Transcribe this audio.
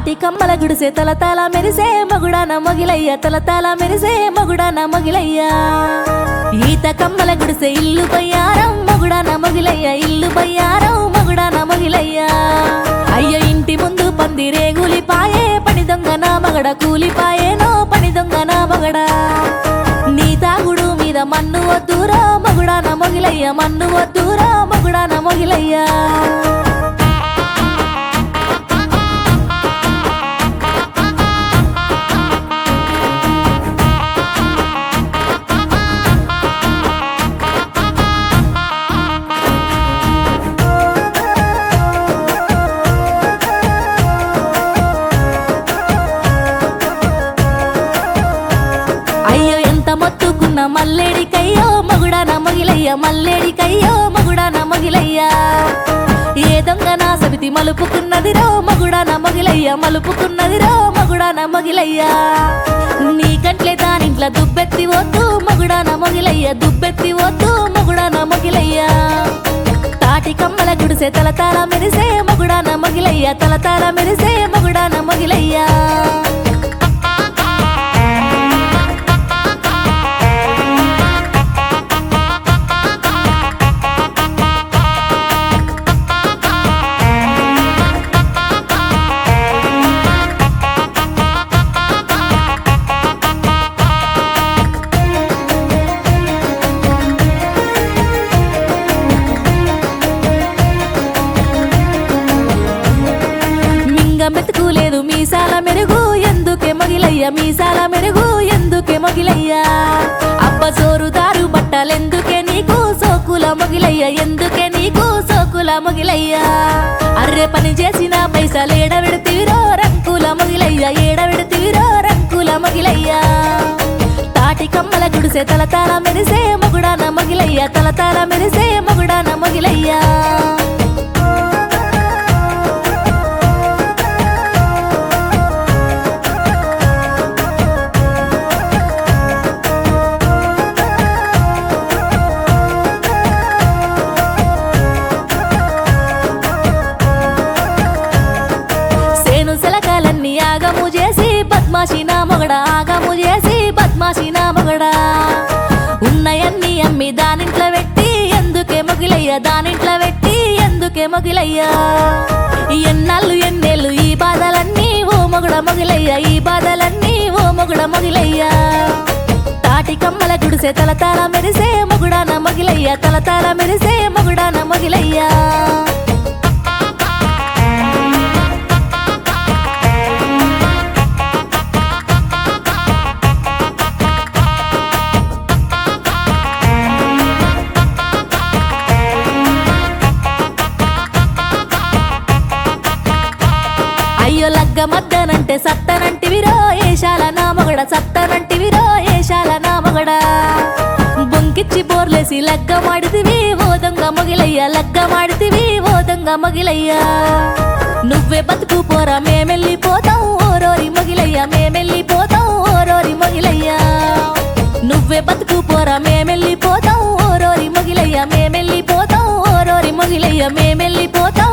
తాటి కమ్మల గుడిసే తల తల మెరిసే మగుడాన మొగిలయ్య తల తల మెరిసే మగుడాన మొగిలయ్య ఈత కమ్మల గుడిసే ఇల్లు బయ్యారం మగుడాన మొగిలయ్య ఇల్లు బయ్యారం మగుడాన మొగిలయ్య అయ్యో ఇంటి ముందు పందిరే కూలిపాయే పని దొంగ నా మగడ కూలిపాయేనో పని దొంగ నా మగడ నీ తాగుడు మీద మన్ను వద్దురా మగుడాన మొగిలయ్య మన్ను వద్దురా మగుడాన మొగిలయ్య అయ్యో ఎంత మొత్తుకున్న మల్లేడికయ్యో మగుడాన మొగిలయ్య మల్లేడికయ్యో మగుడాన మొగిలయ్య ఏ దొంగ నా సబితి మలుపుకున్నదిరో మగుడాన మొగిలయ్య మలుపుకున్నదిరో మగుడాన మొగిలయ్య నీ కంట్లే దానింట్ల దుబ్బెత్తి వద్దు మగుడాన మొగిలయ్య దుబ్బెత్తి వద్దు మగుడాన మొగిలయ్య తాటి కమ్మల గుడిసే తల తాల మెరిసే మగుడాన మొగిలయ్య తల తాల మెరిసే మగుడాన మొగిలయ్య మింగ మెతుకులేదు మీసాల మెరుగు ఎందుకే మొగిలయ్య మీసాల మెరుగు ఎందుకే మొగిలయ్య అబ్బ సోరుదారు బట్టలెందుకే నీకు సోకుల మొగిలయ్య ఎందుకే నీకు సోకుల మొగిలయ్య అర్రే పని చేసిన పైసలు ఏడవెడతీరో రంకుల మొగిలయ్య ఏడవెడతీరో రంకుల మొగిలయ్య తాటి కమ్మల గుడిసే తల తాల మెరిసే మొగుడాన మొగిలయ్య తల తాల మెరిసే మొగుడాన మొగిలయ్య సేను సెలకాలన్నీ ఆగము చేసి బద్మాషి నా మొగడ ఆగము చేసి బద్మాషి నా మొగడ ఉన్నయన్నీ అమ్మి దానింట్లో పెట్టి ఎందుకే మొగిలయ్య దానింట్లో పెట్టి ఎందుకే మొగిలయ్య ఎన్నాళ్ళు ఎన్నేళ్ళు ఈ బాధలన్నీ ఓ మొగుడ మొగిలయ్య ఈ బాధలన్నీ ఓ మొగుడ మొగిలయ్య తాటి కమ్మల గుడిసే తల తాల మెరిసే మొగుడాన మొగిలయ్య తల తాల మెరిసే మొగుడాన మొగిలయ్య అయ్యో లగ్గ మద్దనంటే సత్తనంటివిరో ఏషాల నా మొగడ సత్తనంటివిరో ఏషాల నా మొగడ బొంకిచ్చి బోర్లేసి లగ్గ మాడితివి ఓ దొంగ మొగిలయ్య లగ్గ మాడితివి ఓ దొంగ మొగిలయ్య నువ్వే బతుకు పోరా మేమెళ్ళిపోతాం ఓరోరి మొగిలయ్య మేమెళ్ళిపోతాం ఓరోరి మొగిలయ్య నువ్వే బతుకు పోరా మేమెళ్ళిపోతాం ఓరోరి మొగిలయ్య మేమెళ్ళిపోతాం ఓరోరి మొగిలయ్య మేమెళ్ళిపోతాం